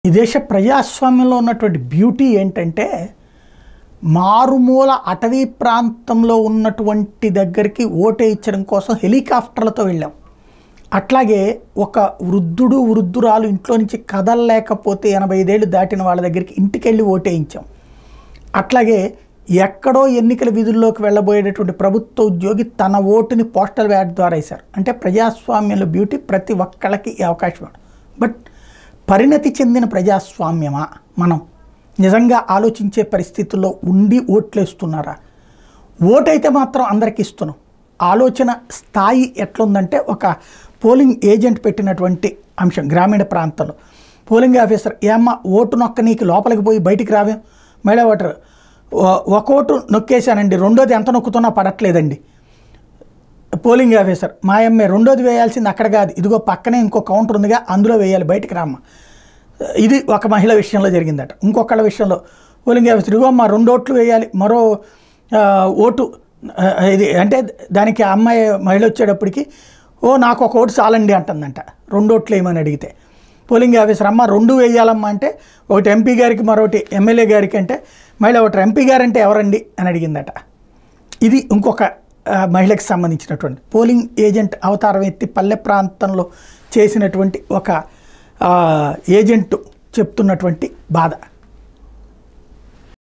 ఈ దేశ ప్రజాస్వామ్యంలో ఉన్నటువంటి బ్యూటీ ఏంటంటే మారుమూల అటవీ ప్రాంతంలో ఉన్నటువంటి దగ్గరికి ఓటేయించడం కోసం హెలికాప్టర్లతో వెళ్ళాం అట్లాగే ఒక వృద్ధుడు వృద్ధురాలు ఇంట్లో నుంచి కదలలేకపోతే ఎనభై ఐదేళ్ళు దాటిన వాళ్ళ దగ్గరికి ఇంటికి వెళ్ళి ఓటేయించాం అట్లాగే ఎక్కడో ఎన్నికల విధుల్లోకి వెళ్ళబోయేటటువంటి ప్రభుత్వ ఉద్యోగి తన ఓటుని పోస్టల్ బ్యాలెట్ ద్వారా వేశారు అంటే ప్రజాస్వామ్యంలో బ్యూటీ ప్రతి ఒక్కళ్ళకి ఈ అవకాశం ఇవ్వడం బట్ పరిణతి చెందిన ప్రజాస్వామ్యమా మనం నిజంగా ఆలోచించే పరిస్థితుల్లో ఉండి ఓట్లేస్తున్నారా ఓటైతే మాత్రం అందరికి ఇస్తున్నాం ఆలోచన స్థాయి ఎట్లుందంటే ఒక పోలింగ్ ఏజెంట్ పెట్టినటువంటి అంశం గ్రామీణ ప్రాంతంలో పోలింగ్ ఆఫీసర్ ఏమ్మా ఓటు నొక్క నీకు లోపలికి పోయి బయటికి రావేం మేడం ఓటర్ ఓ- ఒక ఓటు నొక్కేశానండి రెండోది ఎంత నొక్కుతున్నా పడట్లేదండి పోలింగ్ ఆఫీసర్ మా అమ్మాయి రెండోది వేయాల్సింది అక్కడ కాదు ఇదిగో పక్కనే ఇంకో కౌంటర్ ఉందిగా అందులో వేయాలి బయటికి రామ్మ ఇది ఒక మహిళ విషయంలో జరిగిందట ఇంకొకళ్ళ విషయంలో పోలింగ్ ఆఫీసర్ ఇదిగో మా రెండు ఓట్లు వేయాలి మరో ఆ, ఓటు ఆ, ఇది అంటే దానికి ఆ అమ్మాయి మహిళ వచ్చేటప్పటికి ఓ నాకు ఒక ఓటు చాలండి అంటుందంట రెండు ఓట్లు వేయమని అడిగితే పోలింగ్ ఆఫీసర్ అమ్మ రెండు వేయాలమ్మా అంటే ఒకటి ఎంపీ గారికి మరొకటి ఎమ్మెల్యే గారికి అంటే మహిళ ఒకటి ఎంపీ గారంటే ఎవరండి అని అడిగిందట ఇది ఇంకొక ఆ, మహిళకి సంబంధించినటువంటి పోలింగ్ ఏజెంట్ అవతారం ఎత్తి పల్లె ప్రాంతంలో చేసినటువంటి ఒక ఆ, ఏజెంట్ చెప్తున్నటువంటి బాధ